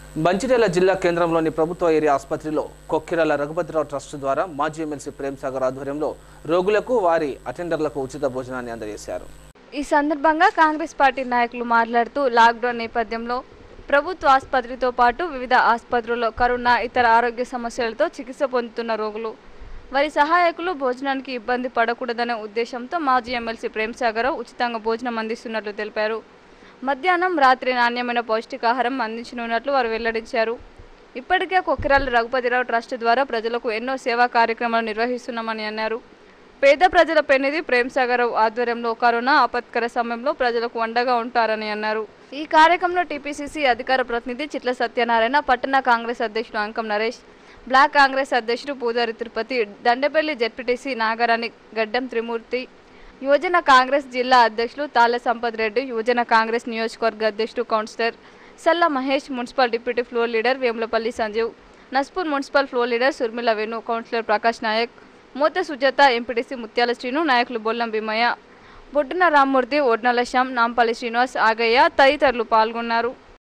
మంచిర్యాల జిల్లా కేంద్రంలోని ప్రభుత్వ ఏరియా ఆసుపత్రిలో కొక్కిరాల రఘుపతిరావు ట్రస్ట్ ద్వారా మాజీ ఎమ్మెల్సీ ప్రేమ్ సాగర్ ఆధ్వర్యంలో రోగులకు వారి అటెండర్లకు ఉచిత భోజనాన్ని అందజేశారు ఈ సందర్భంగా కాంగ్రెస్ పార్టీ నాయకులు మాట్లాడుతూ లాక్డౌన్ నేపథ్యంలో ప్రభుత్వ ఆసుపత్రితో పాటు వివిధ ఆసుపత్రుల్లో కరోనా ఇతర ఆరోగ్య సమస్యలతో చికిత్స పొందుతున్న రోగులు వారి సహాయకులు భోజనానికి ఇబ్బంది పడకూడదనే ఉద్దేశంతో మాజీ ఎమ్మెల్సీ ప్రేమ్ సాగర్ ఉచితంగా భోజనం అందిస్తున్నట్లు తెలిపారు మధ్యాహ్నం రాత్రి నాణ్యమైన పౌష్టికాహారం అందించనున్నట్లు వారు వెల్లడించారు ఇప్పటికే కొక్కిరాల రఘుపతిరావు ట్రస్ట్ ద్వారా ప్రజలకు ఎన్నో సేవా కార్యక్రమాలు నిర్వహిస్తున్నామని అన్నారు పేద ప్రజల పెన్నిది ప్రేమ్ సాగర్ ఆధ్వర్యంలో కరోనా ఆపత్కర సమయంలో ప్రజలకు అండగా ఉంటారని అన్నారు ఈ కార్యక్రమంలో టీపీసీసీ అధికార ప్రతినిధి చిట్ల సత్యనారాయణ పట్టణ కాంగ్రెస్ అధ్యక్షుడు అంకం నరేష్ బ్లాక్ కాంగ్రెస్ అధ్యక్షుడు పూజారి తిరుపతి దండపల్లి జెడ్పీటీసీ నాగరాణి గడ్డం త్రిమూర్తి యువజన కాంగ్రెస్ జిల్లా అధ్యక్షులు తాళ్ళ సంపత్ రెడ్డి యువజన కాంగ్రెస్ నియోజకవర్గ అధ్యక్షుడు councillor Salla Mahesh municipal deputy floor leader Vemulapalli Sanjeev Naspur municipal floor leader Surmila Venu councillor Prakash Nayak Mutha Sujatha MPTC ముత్యాల శ్రీను నాయకులు బొల్లం భీమయ్య బొడ్డున రామ్మూర్తి ఒడ్నల శ్యామ్ నాంపల్లి శ్రీనివాస్ ఆగయ్య తదితరులు పాల్గొన్నారు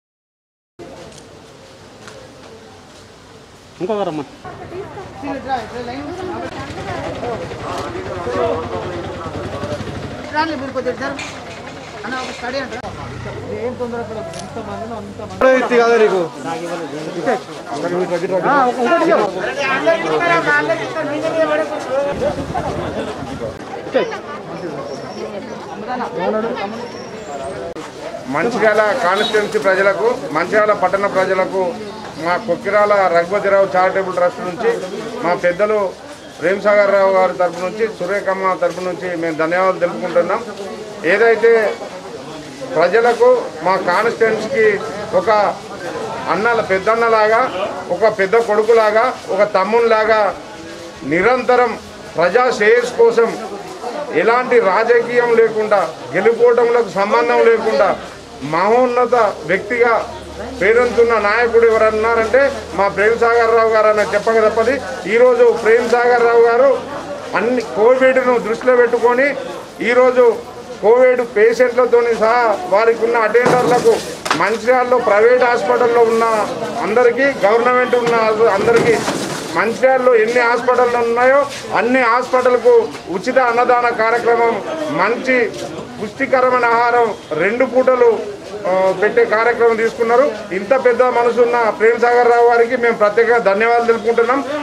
ఇంకొకరమ్మా ఎత్తి కాదా నీకు మంచిర్యాల కాన్స్టిట్యున్సీ ప్రజలకు మంచిర్యాల పట్టణ ప్రజలకు మా కొక్కిరాల రఘుపతిరావు చారిటబుల్ ట్రస్ట్ నుంచి మా పెద్దలు ప్రేమ్సాగర్ రావు గారి తరపు నుంచి సురేఖమ్మ తరపు నుంచి మేము ధన్యవాదాలు తెలుపుకుంటున్నాం ఏదైతే ప్రజలకు మా కాన్స్టిట్యున్సీకి ఒక అన్నల పెద్దన్నలాగా ఒక పెద్ద కొడుకులాగా ఒక తమ్మునిలాగా నిరంతరం ప్రజా శ్రేయస్ కోసం ఎలాంటి రాజకీయం లేకుండా గెలుపోవటంలకు సంబంధం లేకుండా మహోన్నత వ్యక్తిగా పేరొందుతున్న నాయకుడు ఎవరన్నారంటే మా ప్రేమ్ సాగర్ రావు గారు అని చెప్పక తప్పది ఈరోజు ప్రేమ్ సాగర్ రావు గారు అన్ని కోవిడ్ను దృష్టిలో పెట్టుకొని ఈరోజు కోవిడ్ పేషెంట్లతోని సహా వారికి ఉన్న అటెండర్లకు మంచిర్యాలలో ప్రైవేట్ హాస్పిటల్లో ఉన్న అందరికీ గవర్నమెంట్ ఉన్న అందరికీ మంచిర్యాలలో ఎన్ని హాస్పిటల్ ఉన్నాయో అన్ని హాస్పిటల్కు ఉచిత అన్నదాన కార్యక్రమం మంచి పుష్టికరమైన ఆహారం రెండు పూటలు ఆ, పెట్టే కార్యక్రమం తీసుకున్నారు ఇంత పెద్ద మనసున్న ప్రేమ్ సాగర్ రావు గారికి మేము ప్రత్యేకంగా ధన్యవాదాలు తెలుపుకుంటున్నాం